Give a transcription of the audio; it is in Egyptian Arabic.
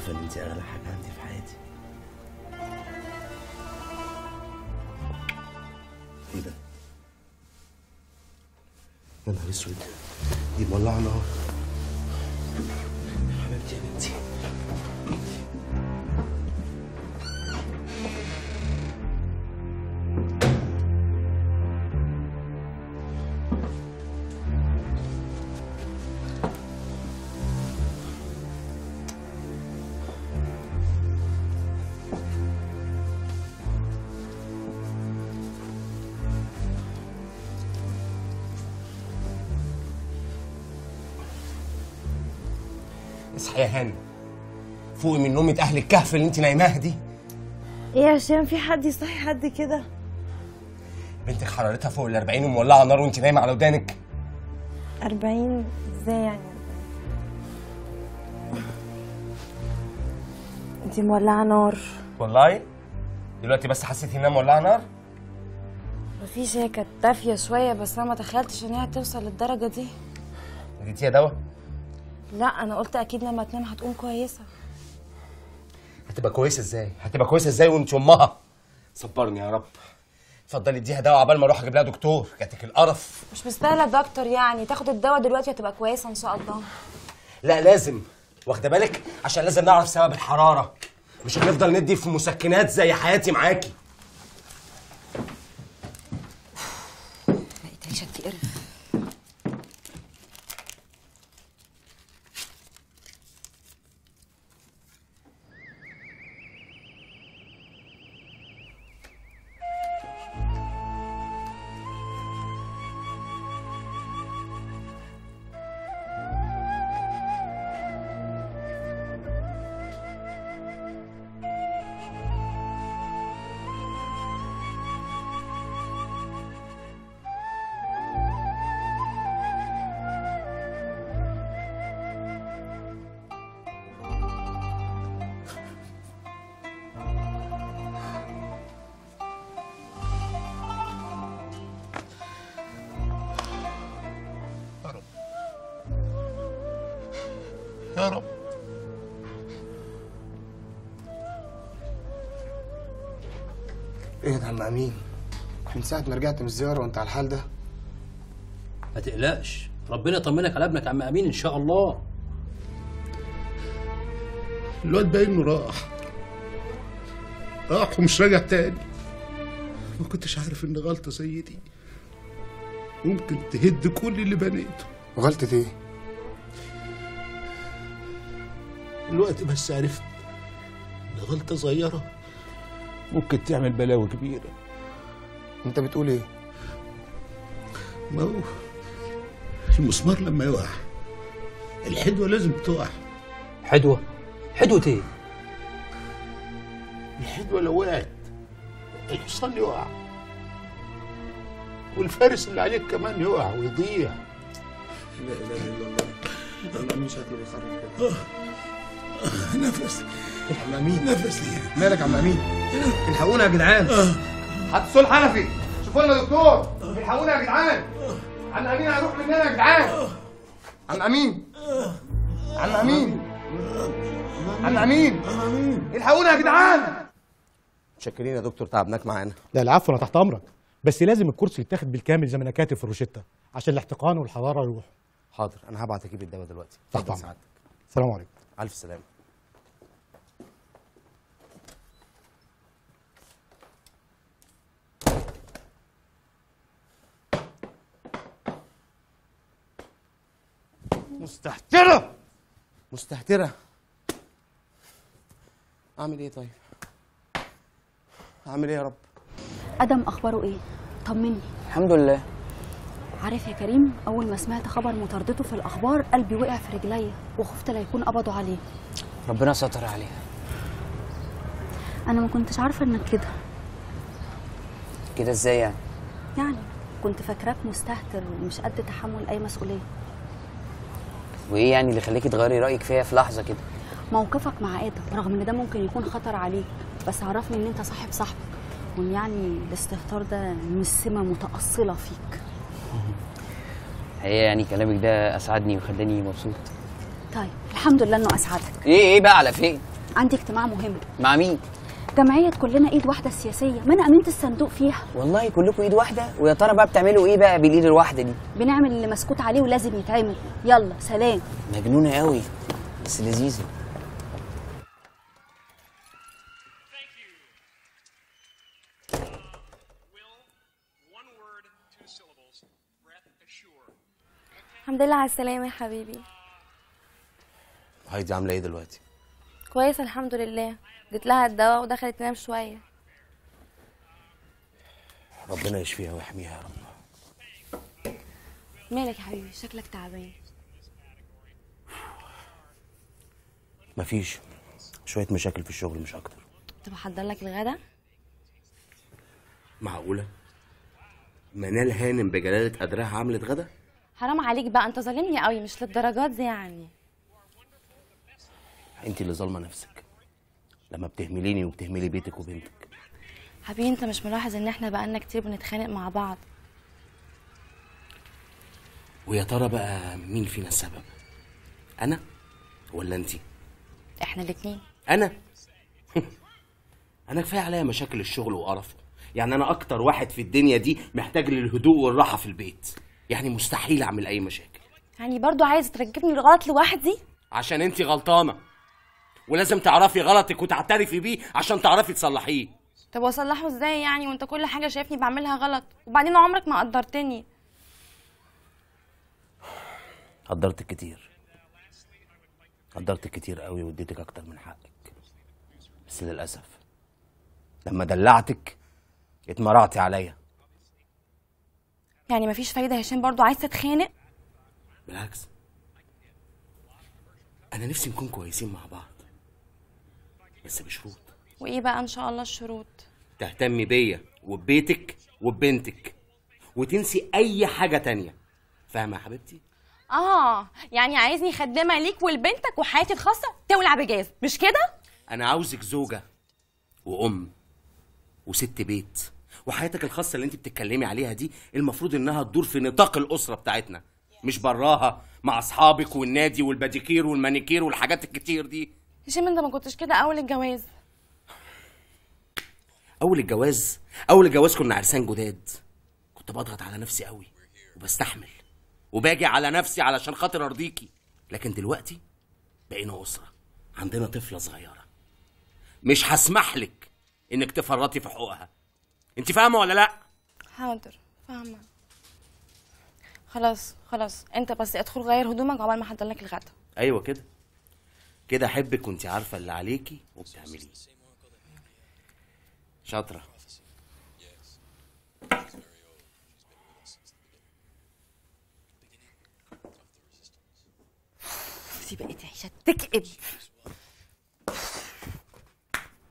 عارفه ان انت اغلى حاجه عندي في حياتي ايه ده يا نهار اسود دي مولعه نار حبيبتي يا بنتي اصحي يا هاني فوقي من نومة أهل الكهف اللي أنت نايماها دي ايه يا هشام في حد يصحي حد كده بنتك حرارتها فوق ال 40 ومولعة نار وأنت نايمة على ودانك أربعين ازاي يعني انتي مولعة نار والله دلوقتي بس حسيتي إنها مولعة نار مفيش هي كانت دافية شوية بس أنا ما تخيلتش إن هي توصل للدرجة دي اديتيها دواء لا أنا قلت أكيد لما تنام هتقوم كويسة هتبقى كويسة إزاي؟ هتبقى كويسة إزاي وأنت أمها؟ صبرني يا رب اتفضلي اديها دواء عبال ما أروح أجيب لها دكتور جاتك القرف مش مستاهلة دكتور يعني تاخد الدواء دلوقتي هتبقى كويسة إن شاء الله لا لازم واخدة بالك عشان لازم نعرف سبب الحرارة مش هنفضل ندي في مسكنات زي حياتي معاكي بقيت عيشة تقرف يا رب ايه ده يا عم امين من ساعة ما رجعت من الزيارة وانت على الحال ده ما تقلقش ربنا يطمنك على ابنك يا عم امين ان شاء الله الواد باين انه راح راح ومش راجع تاني ما كنتش عارف ان غلطة زي دي ممكن تهد كل اللي بنيته غلطة ايه؟ الوقت بس عرفت ان غلطة صغيرة ممكن تعمل بلاوي كبيرة انت بتقول ايه؟ ما هو المسمار لما يقع الحدوة لازم تقع حدوه حدوه ايه الحدوة لو وقعت الحصان يقع والفارس اللي عليك كمان يقع ويضيع لا اله الا الله عم امين شكله بيخرج كده نفس عم امين نفس ليه مالك يا عم امين؟ الحقونا يا جدعان هات السول حنفي شوفوا لنا دكتور الحقونا يا جدعان عم امين هيروح مننا يا جدعان عم امين عم امين عم امين الحقونا يا جدعان متشكرين يا دكتور تعبناك معانا لا العفو انا تحت امرك بس لازم الكورس يتاخد بالكامل زي ما انا كاتب في الروشته عشان الاحتقان والحراره يروحوا حاضر انا هبعت اجيب الدواء دلوقتي تحت اتفضل أمرك. سعادتك السلام عليكم الف سلامه مستهترة مستهترة اعمل ايه طيب اعمل ايه يا رب ادم اخباره ايه طمني الحمد لله عارف يا كريم اول ما سمعت خبر مطاردته في الاخبار قلبي وقع في رجليا وخفت لا يكون قبضوا عليه ربنا ستر عليها انا ما كنتش عارفه انك كده كده ازاي يعني يعني كنت فاكراك مستهتر ومش قد تحمل اي مسؤوليه وايه يعني اللي خليكي تغيري رايك فيا في لحظه كده موقفك مع ادم رغم ان ده ممكن يكون خطر عليك بس عرفني ان انت صاحب صاحبك وان يعني الاستهتار ده مش سمه متاصله فيك هي يعني كلامك ده اسعدني وخلاني مبسوط طيب الحمد لله انه اسعدك ايه ايه بقى على فين عندي اجتماع مهم مع مين جمعيه كلنا ايد واحده السياسيه من امينه الصندوق فيها والله كلكم ايد واحده ويا ترى بقى بتعملوا ايه بقى بالايد الواحده دي بنعمل اللي مسكوت عليه ولازم يتعمل يلا سلام مجنونه قوي بس لذيذه الحمد لله على السلامة يا حبيبي هايدي عامله ايه دلوقتي كويسة الحمد لله اديت لها الدواء ودخلت تنام شوية ربنا يشفيها ويحميها يا رب مالك يا حبيبي شكلك تعبان مفيش شويه مشاكل في الشغل مش اكتر طب احضر لك الغدا معقوله منال هانم بجلاله قدرها عملت غدا حرام عليك بقى انت ظالمني قوي مش للدرجات دي يعني انت اللي ظالمه نفسك لما بتهمليني وبتهملي بيتك وبنتك حبيبي انت مش ملاحظ ان احنا بقالنا كتير بنتخانق مع بعض ويا ترى بقى مين فينا السبب انا ولا انت احنا الاتنين انا انا كفايه عليا مشاكل الشغل وقرفه يعني انا اكتر واحد في الدنيا دي محتاج للهدوء والراحه في البيت يعني مستحيل اعمل اي مشاكل يعني برضو عايز تركبني الغلط لوحدي عشان انت غلطانه ولازم تعرفي غلطك وتعترفي بيه عشان تعرفي تصلحيه طب واصلحه ازاي يعني وانت كل حاجه شايفني بعملها غلط وبعدين عمرك ما قدرتني قدرتك كتير قدرتك كتير قوي واديتك اكتر من حقك بس للاسف لما دلعتك اتمرعتي عليا يعني مفيش فايده يا هشام برضو عايز تتخانق بالعكس انا نفسي نكون كويسين مع بعض بس بشروط وايه بقى ان شاء الله الشروط تهتمي بيا وببيتك وببنتك وتنسي اي حاجه تانية فاهمه يا حبيبتي اه يعني عايزني خدامه ليك ولبنتك وحياتي الخاصه تولع بجاز مش كده انا عاوزك زوجه وام وست بيت وحياتك الخاصه اللي انت بتتكلمي عليها دي المفروض انها تدور في نطاق الاسره بتاعتنا مش براها مع اصحابك والنادي والباديكير والمانيكير والحاجات الكتير دي هشام انت ما كنتش كده اول الجواز اول الجواز اول الجواز كنا عرسان جداد كنت بضغط على نفسي قوي وبستحمل وباجي على نفسي علشان خاطر ارضيكي لكن دلوقتي بقينا اسره عندنا طفله صغيره مش هسمح لك انك تفرطي في حقوقها انت فاهمه ولا لا حاضر فاهمه خلاص خلاص انت بس ادخل غير هدومك عقبال ما احضر لك الغدا ايوه كده كده احبك وانت عارفه اللي عليكي وبتعمليه شاطره دي بقت عيشه تكئب